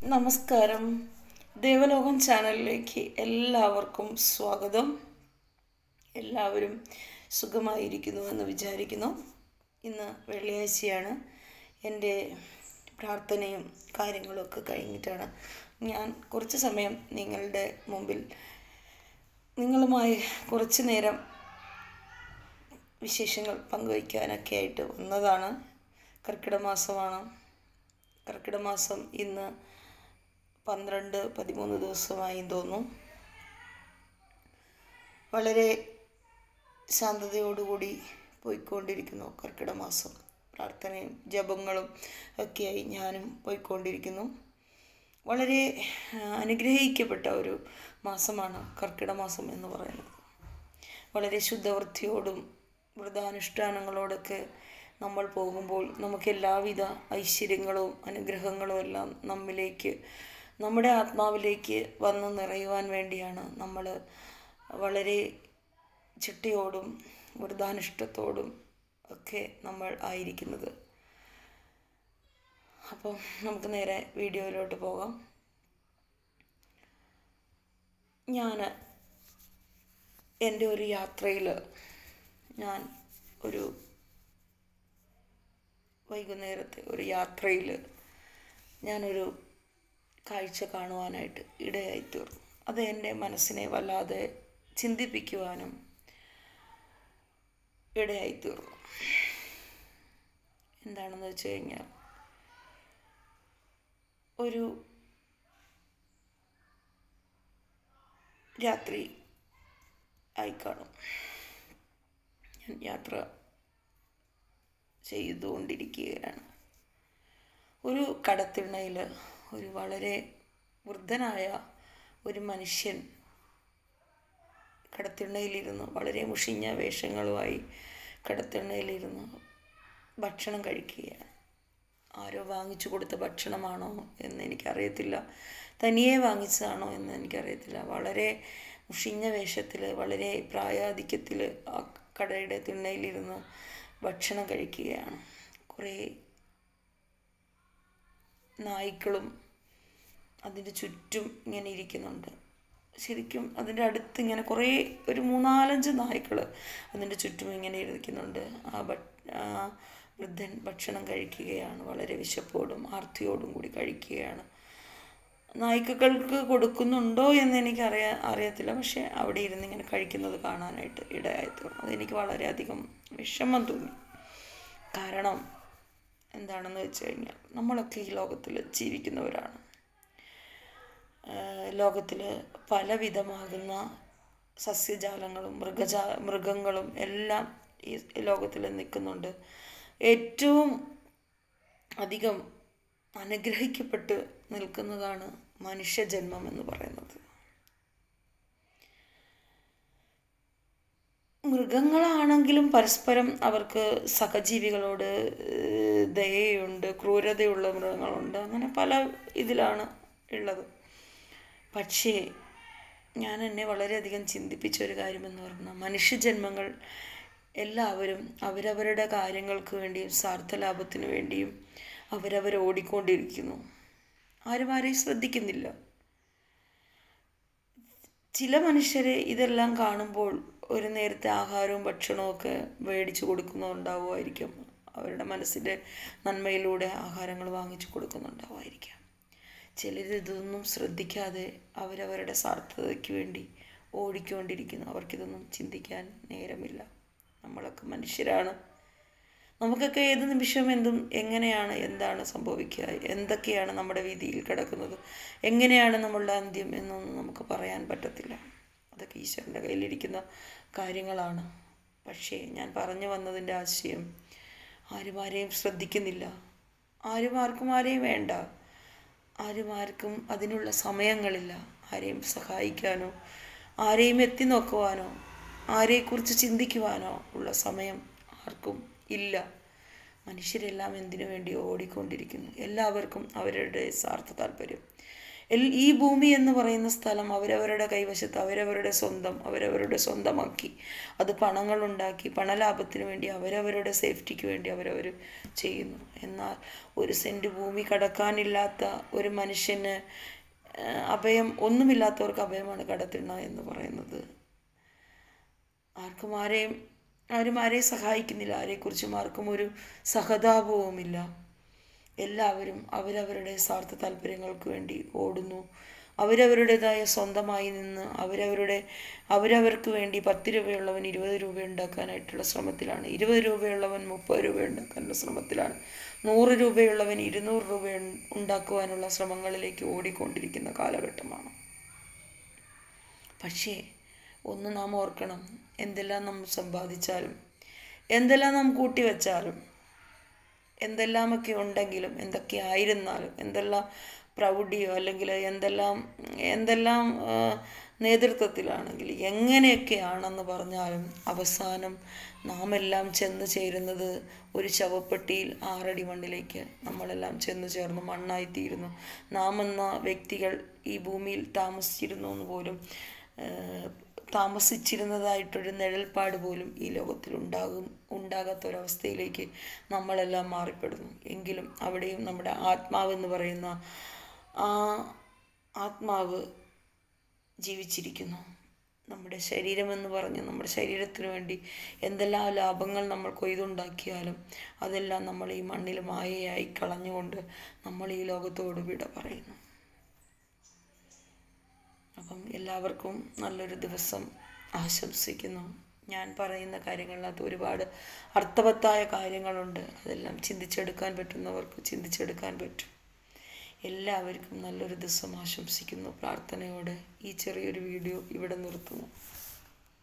നമസ്കാരം ദേവലോകം ചാനലിലേക്ക് എല്ലാവർക്കും സ്വാഗതം എല്ലാവരും സുഖമായിരിക്കുന്നുവെന്ന് വിചാരിക്കുന്നു ഇന്ന് വെള്ളിയാഴ്ചയാണ് എൻ്റെ പ്രാർത്ഥനയും കാര്യങ്ങളൊക്കെ കഴിഞ്ഞിട്ടാണ് ഞാൻ കുറച്ച് സമയം നിങ്ങളുടെ മുമ്പിൽ നിങ്ങളുമായി കുറച്ച് നേരം വിശേഷങ്ങൾ പങ്കുവയ്ക്കാനൊക്കെ ആയിട്ട് വന്നതാണ് കർക്കിടക മാസമാണ് കർക്കിടക മാസം ഇന്ന് പന്ത്രണ്ട് പതിമൂന്ന് ദിവസമായി തോന്നുന്നു വളരെ ശാന്തതയോടുകൂടി പോയിക്കൊണ്ടിരിക്കുന്നു കർക്കിടക മാസം പ്രാർത്ഥനയും ജപങ്ങളും ഒക്കെയായി ഞാനും പോയിക്കൊണ്ടിരിക്കുന്നു വളരെ ആ, അനുഗ്രഹിക്കപ്പെട്ട ഒരു മാസമാണ് കർക്കിടക മാസം എന്ന് പറയുന്നത് വളരെ ശുദ്ധവൃത്തിയോടും വ്രതാനുഷ്ഠാനങ്ങളോടൊക്കെ നമ്മൾ പോകുമ്പോൾ നമുക്ക് എല്ലാവിധ ഐശ്വര്യങ്ങളും അനുഗ്രഹങ്ങളും എല്ലാം നമ്മിലേക്ക് നമ്മുടെ ആത്മാവിലേക്ക് വന്ന് നിറയുവാൻ വേണ്ടിയാണ് നമ്മൾ വളരെ ചിട്ടയോടും വ്രതാനുഷ്ഠത്തോടും ഒക്കെ നമ്മൾ ആയിരിക്കുന്നത് അപ്പം നമുക്ക് നേരെ വീഡിയോയിലോട്ട് പോകാം ഞാൻ എൻ്റെ ഒരു യാത്രയിൽ ഞാൻ ഒരു വൈകുന്നേരത്തെ ഒരു യാത്രയിൽ ഞാനൊരു കാഴ്ച കാണുവാനായിട്ട് ഇടയായി തീർന്നു അത് എൻ്റെ മനസ്സിനെ വല്ലാതെ ചിന്തിപ്പിക്കുവാനും ഇടയായി തീർന്നു എന്താണെന്ന് വെച്ച് കഴിഞ്ഞാൽ ഒരു രാത്രി ആയി കാണും ഞാൻ യാത്ര ചെയ്തുകൊണ്ടിരിക്കുകയാണ് ഒരു കടത്തിണ്ണയിൽ ഒരു വളരെ വൃദ്ധനായ ഒരു മനുഷ്യൻ കടത്തിണ്ണയിലിരുന്ന് വളരെ മുഷിഞ്ഞ വേഷങ്ങളുമായി കടത്തിണ്ണയിലിരുന്ന് ഭക്ഷണം കഴിക്കുകയാണ് ആരോ വാങ്ങിച്ചു കൊടുത്ത ഭക്ഷണമാണോ എന്ന് എനിക്കറിയത്തില്ല തനിയെ വാങ്ങിച്ചതാണോ എന്ന് എനിക്കറിയത്തില്ല വളരെ മുഷിഞ്ഞ വേഷത്തിൽ വളരെ പ്രായാധിക്യത്തിൽ ആ കടയുടെ തിണ്ണയിലിരുന്ന് ഭക്ഷണം കഴിക്കുകയാണ് കുറേ നായ്ക്കളും അതിൻ്റെ ചുറ്റും ഇങ്ങനെ ഇരിക്കുന്നുണ്ട് ശരിക്കും അതിൻ്റെ അടുത്ത് ഇങ്ങനെ കുറേ ഒരു മൂന്നാലഞ്ച് നായ്ക്കൾ അതിൻ്റെ ചുറ്റും ഇങ്ങനെ ഇരിക്കുന്നുണ്ട് ആ ഭ ആ വൃദ്ധൻ ഭക്ഷണം കഴിക്കുകയാണ് വളരെ വിശപ്പോടും ആർത്തിയോടും കൂടി കഴിക്കുകയാണ് നായ്ക്കൾക്ക് കൊടുക്കുന്നുണ്ടോ എന്ന് എനിക്ക് അറിയാ അറിയത്തില്ല പക്ഷേ അവിടെ ഇരുന്ന് ഇങ്ങനെ കഴിക്കുന്നത് കാണാനായിട്ട് ഇടയായി തീർന്നു അതെനിക്ക് വളരെയധികം വിഷമം തോന്നി കാരണം എന്താണെന്ന് വെച്ച് കഴിഞ്ഞാൽ നമ്മളൊക്കെ ഈ ലോകത്തിൽ ജീവിക്കുന്നവരാണ് ലോകത്തിൽ പലവിധമാകുന്ന സസ്യജാലങ്ങളും മൃഗജാ മൃഗങ്ങളും എല്ലാം ഈ ലോകത്തിൽ നിൽക്കുന്നുണ്ട് ഏറ്റവും അധികം അനുഗ്രഹിക്കപ്പെട്ട് നിൽക്കുന്നതാണ് മനുഷ്യജന്മം എന്ന് പറയുന്നത് മൃഗങ്ങളാണെങ്കിലും പരസ്പരം അവർക്ക് സഹജീവികളോട് ഏഹ്, ദയയുണ്ട് ക്രൂരതയുള്ള മൃഗങ്ങളുണ്ട് അങ്ങനെ പല ഇതിലാണ് ഉള്ളത് പക്ഷേ ഞാൻ എന്നെ വളരെയധികം ചിന്തിപ്പിച്ച ഒരു കാര്യമെന്ന് പറഞ്ഞാൽ മനുഷ്യജന്മങ്ങൾ എല്ലാവരും അവരവരുടെ കാര്യങ്ങൾക്ക് വേണ്ടിയും സ്വാർത്ഥലാഭത്തിന് വേണ്ടിയും അവരവർ ഓടിക്കൊണ്ടിരിക്കുന്നു ആരും ആരെയും ശ്രദ്ധിക്കുന്നില്ല ചില മനുഷ്യരെ ഇതെല്ലാം കാണുമ്പോൾ ഒരു നേരത്തെ ആഹാരവും ഭക്ഷണവും ഒക്കെ മേടിച്ചു കൊടുക്കുന്നുണ്ടാവുമായിരിക്കും അവരുടെ മനസ്സിൻ്റെ നന്മയിലൂടെ ആഹാരങ്ങൾ വാങ്ങിച്ചു കൊടുക്കുന്നുണ്ടാവുമായിരിക്കാം ചിലർ ഇതൊന്നും ശ്രദ്ധിക്കാതെ അവരവരുടെ സ്വാർത്ഥതയ്ക്ക് വേണ്ടി ഓടിക്കൊണ്ടിരിക്കുന്നു അവർക്കിതൊന്നും ചിന്തിക്കാൻ നേരമില്ല നമ്മളൊക്കെ മനുഷ്യരാണ് നമുക്കൊക്കെ ഏത് നിമിഷം എന്തും എങ്ങനെയാണ് എന്താണ് സംഭവിക്കുക എന്തൊക്കെയാണ് നമ്മുടെ വിധിയിൽ കിടക്കുന്നത് എങ്ങനെയാണ് നമ്മളുടെ അന്ത്യം എന്നൊന്നും നമുക്ക് പറയാൻ പറ്റത്തില്ല അതൊക്കെ ഈശ്വരൻ്റെ കയ്യിലിരിക്കുന്ന കാര്യങ്ങളാണ് പക്ഷേ ഞാൻ പറഞ്ഞു വന്നതിൻ്റെ ആശയം ആരും ആരെയും ശ്രദ്ധിക്കുന്നില്ല ആരും ആർക്കും ആരെയും വേണ്ട ആരും ആർക്കും അതിനുള്ള സമയങ്ങളില്ല ആരെയും സഹായിക്കാനോ ആരെയും എത്തി നോക്കുവാനോ ആരെക്കുറിച്ച് ചിന്തിക്കുവാനോ ഉള്ള സമയം ആർക്കും ഇല്ല മനുഷ്യരെല്ലാം എന്തിനു വേണ്ടി ഓടിക്കൊണ്ടിരിക്കുന്നു എല്ലാവർക്കും അവരുടെ സ്വാർത്ഥ താല്പര്യം എൽ- ഈ ഭൂമി എന്ന് പറയുന്ന സ്ഥലം അവരവരുടെ കൈവശത്ത് അവരവരുടെ സ്വന്തം അവരവരുടെ സ്വന്തമാക്കി അത് പണങ്ങളുണ്ടാക്കി പണലാഭത്തിന് വേണ്ടി അവരവരുടെ സേഫ്റ്റിക്ക് വേണ്ടി അവരവർ ചെയ്യുന്നു എന്നാൽ ഒരു സെൻറ്റ് ഭൂമി കടക്കാനില്ലാത്ത ഒരു മനുഷ്യന് ആ, അഭയം ഒന്നുമില്ലാത്തവർക്ക് അഭയമാണ് കടത്തിണ്ണ എന്ന് പറയുന്നത് ആർക്കും ആരെയും ആരും ആരെയും സഹായിക്കുന്നില്ല ആരെക്കുറിച്ചും ആർക്കും ഒരു സഹതാപവുമില്ല എല്ലാവരും അവരവരുടെ സ്വാർത്ഥ താല്പര്യങ്ങൾക്ക് വേണ്ടി ഓടുന്നു അവരവരുടേതായ സ്വന്തമായി നിന്ന് അവരവരുടെ അവരവർക്ക് വേണ്ടി പത്ത് രൂപയുള്ളവൻ ഇരുപത് രൂപ ഉണ്ടാക്കാനായിട്ടുള്ള ശ്രമത്തിലാണ് ഇരുപത് രൂപയുള്ളവൻ മുപ്പത് രൂപ ഉണ്ടാക്കാനുള്ള ശ്രമത്തിലാണ് നൂറ് രൂപയുള്ളവൻ ഇരുന്നൂറ് രൂപ ഉൺ- ഉണ്ടാക്കുവാനുള്ള ശ്രമങ്ങളിലേക്ക് ഓടിക്കൊണ്ടിരിക്കുന്ന കാലഘട്ടമാണ് പക്ഷേ ഒന്ന് നാം ഓർക്കണം എന്തെല്ലാം നാം സമ്പാദിച്ചാലും എന്തെല്ലാം നാം കൂട്ടിവെച്ചാലും എന്തെല്ലാമൊക്കെ ഉണ്ടെങ്കിലും എന്തൊക്കെ ആയിരുന്നാലും എന്തെല്ലാം പ്രൗഢിയോ അല്ലെങ്കിൽ എന്തെല്ലാം എന്തെല്ലാം ആ, നേതൃത്വത്തിലാണെങ്കിൽ എങ്ങനെയൊക്കെയാണെന്ന് പറഞ്ഞാലും അവസാനം നാം എല്ലാം ചെന്ന് ചേരുന്നത് ഒരു ശവപ്പെട്ടിയിൽ ആറടി മണ്ണിലേക്ക് നമ്മളെല്ലാം ചെന്ന് ചേർന്ന് മണ്ണായിത്തീരുന്നു നാം എന്ന വ്യക്തികൾ ഈ ഭൂമിയിൽ താമസിച്ചിരുന്നു എന്ന് പോലും ആ, താമസിച്ചിരുന്നതായിട്ടൊരു നിഴൽപ്പാട് പോലും ഈ ലോകത്തിൽ ഉണ്ടാകും ഉണ്ടാകാത്ത ഒരവസ്ഥയിലേക്ക് നമ്മളെല്ലാം മാറിപ്പെടുന്നു എങ്കിലും അവിടെയും നമ്മുടെ ആത്മാവെന്ന് പറയുന്ന ആ ആത്മാവ് ജീവിച്ചിരിക്കുന്നു നമ്മുടെ ശരീരമെന്ന് പറഞ്ഞ് നമ്മുടെ ശരീരത്തിന് വേണ്ടി എന്തെല്ലാം ലാഭങ്ങൾ നമ്മൾ കൊയ്തുണ്ടാക്കിയാലും അതെല്ലാം നമ്മൾ ഈ മണ്ണിൽ മായയായി കളഞ്ഞുകൊണ്ട് നമ്മൾ ഈ ലോകത്തോട് വിട പറയുന്നു അപ്പം എല്ലാവർക്കും നല്ലൊരു ദിവസം ആശംസിക്കുന്നു ഞാൻ പറയുന്ന കാര്യങ്ങളിനകത്ത് ഒരുപാട് അർത്ഥവത്തായ കാര്യങ്ങളുണ്ട് അതെല്ലാം ചിന്തിച്ചെടുക്കാൻ പറ്റുന്നവർക്ക് ചിന്തിച്ചെടുക്കാൻ പറ്റും എല്ലാവർക്കും നല്ലൊരു ദിവസം ആശംസിക്കുന്നു പ്രാർത്ഥനയോടെ ഈ ചെറിയൊരു വീഡിയോ ഇവിടെ നിർത്തുന്നു